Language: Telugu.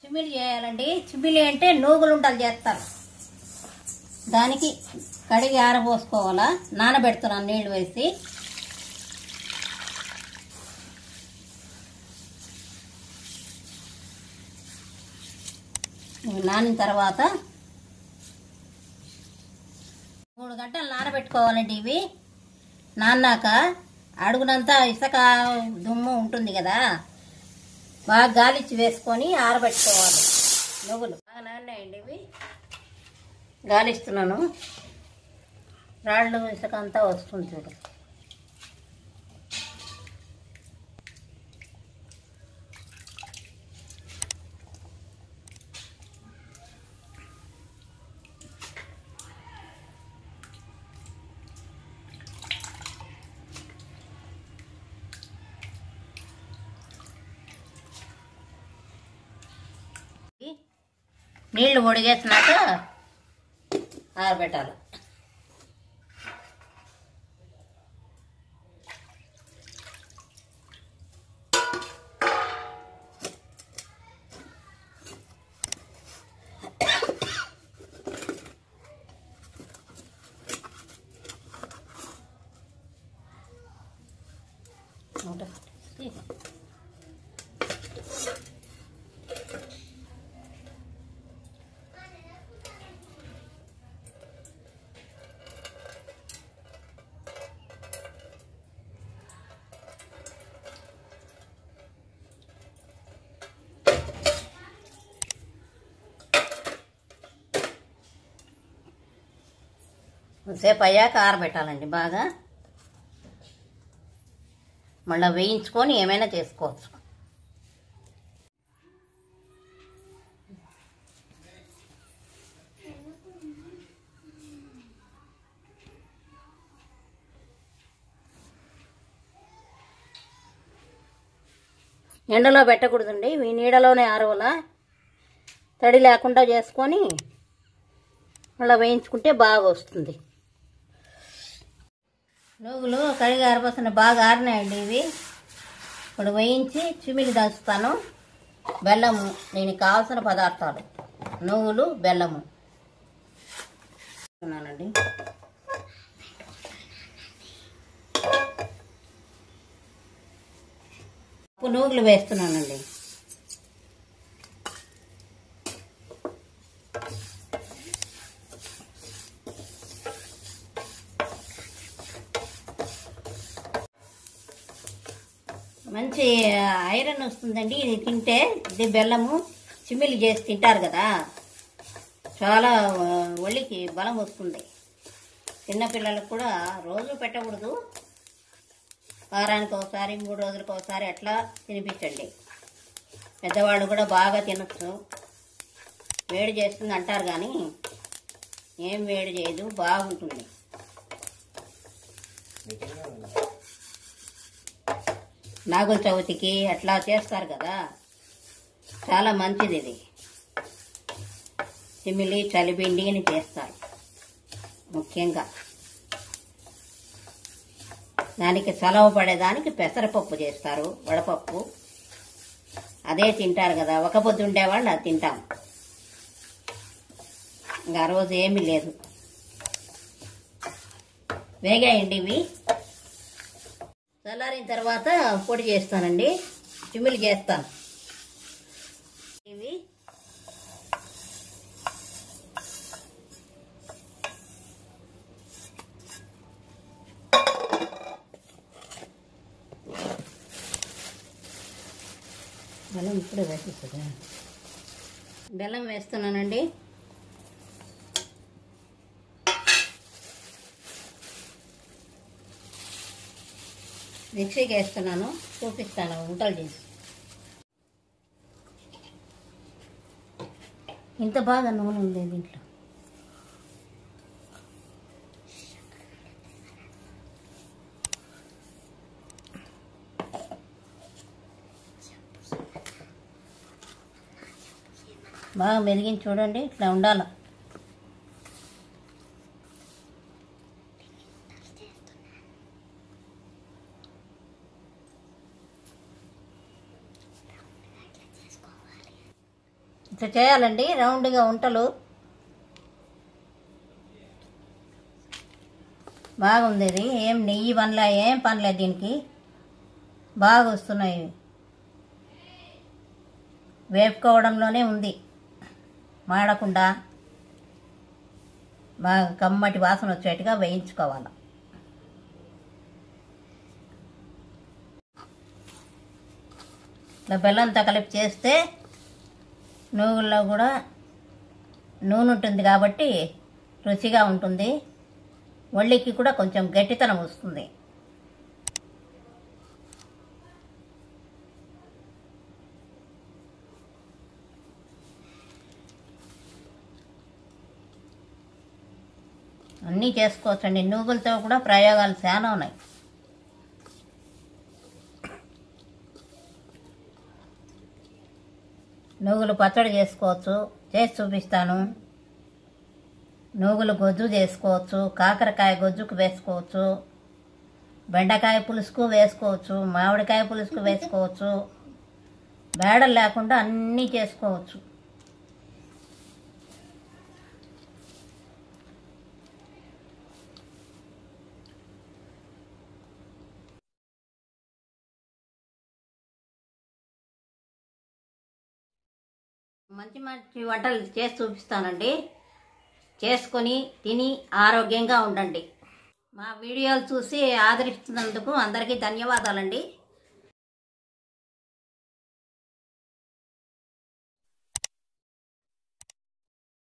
చిమ్మిలి చేయాలండి చిమ్మిలి అంటే నూగులు ఉంటలు చేస్తారు దానికి కడిగి ఆరబోసుకోవాలా నానబెడుతున్నాను నీళ్లు వేసి ఇవి నానిన తర్వాత మూడు గంటలు నానబెట్టుకోవాలండి ఇవి నాన్నాక అడుగునంతా ఇసుక దుమ్ము ఉంటుంది కదా బాగా గాలిచ్చి వేసుకొని ఆరబెట్టుకోవాలి నువ్వులు బాగా నానాయండి ఇవి గాలిస్తున్నాను రాళ్ళు ఇసుక అంతా వస్తుంది చూడు నీళ్లు ఒడిగేసినాక ఆరబెట్టాలి సేపు అయ్యాక ఆరబెట్టాలండి బాగా మళ్ళీ వేయించుకొని ఏమైనా చేసుకోవచ్చు ఎండలో పెట్టకూడదండి ఈ నీడలోనే ఆరవలా తడి లేకుండా చేసుకొని మళ్ళీ వేయించుకుంటే బాగా వస్తుంది నువ్వులు కడిగి ఆరబోసిన బాగా ఆరినాయండి ఇవి ఇప్పుడు వేయించి చిమిలి దంచుతాను బెల్లము దీనికి కావాల్సిన పదార్థాలు నువ్వులు బెల్లము ఉన్నానండి ఉప్పు నూగులు వేస్తున్నానండి మంచి ఐరన్ వస్తుందండి ఇది తింటే ఇది బెల్లము చిమ్మిలి చేసి తింటారు కదా చాలా ఆ, ఒళ్ళికి బలం వస్తుంది చిన్నపిల్లలకు కూడా రోజు పెట్టకూడదు వారానికి ఒకసారి మూడు రోజులకు ఒకసారి అట్లా తినిపించండి పెద్దవాళ్ళు కూడా బాగా తినచ్చు వేడి చేస్తుంది అంటారు కానీ ఏం వేడి చేయదు బాగుంటుంది నాగుల చవితికి అట్లా చేస్తారు కదా చాలా మంచిది ఇది చిమిలి చలిపిండి అని చేస్తారు ముఖ్యంగా దానికి చలవ పడేదానికి పెసరపప్పు చేస్తారు వడపప్పు అదే తింటారు కదా ఒక పొద్దు ఉండేవాళ్ళు అది తింటాం ఇంకా ఆ రోజు ఏమీ లేదు వేగాయండి ఇవి చల్లారిన తర్వాత పొడి చేస్తానండి చిమ్మిలి చేస్తాను ఇవి బెల్లం ఇప్పుడే వేసేస్తుందా బెల్లం వేస్తున్నానండి మిక్సీకి వేస్తున్నాను చూపిస్తాను వంటలు చేసి ఇంత బాగా నూనె ఉంది దీంట్లో బాగా మెరిగించి చూడండి ఇట్లా ఉండాలి ఇట్లా చేయాలండి రౌండ్గా ఉంటలు బాగుంది ఇది ఏం నెయ్యి పనిలే ఏం పనిలే దీనికి బాగా వస్తున్నాయి వేపుకోవడంలోనే ఉంది మాడకుండా బాగా కమ్మటి వాసన వచ్చేట్టుగా వేయించుకోవాలి ఇట్లా బెల్లంతో కలిపి చేస్తే నువ్వుల్లో కూడా నూనె ఉంటుంది కాబట్టి రుచిగా ఉంటుంది ఒళ్ళికి కూడా కొంచెం గట్టితనం వస్తుంది అన్నీ చేసుకోవచ్చండి నువ్వులతో కూడా ప్రయోగాలు చాలా ఉన్నాయి నువ్వులు పచ్చడి చేసుకోవచ్చు చేసి చూపిస్తాను నువ్వులు గొజ్జు చేసుకోవచ్చు కాకరకాయ గొజ్జుకు వేసుకోవచ్చు బెండకాయ పులుసుకు వేసుకోవచ్చు మామిడికాయ పులుసుకు వేసుకోవచ్చు బేడలు లేకుండా అన్నీ చేసుకోవచ్చు మంచి మంచి వంటలు చేసి చూపిస్తానండి చేసుకొని తిని ఆరోగ్యంగా ఉండండి మా వీడియోలు చూసి ఆదరిస్తున్నందుకు అందరికీ ధన్యవాదాలండి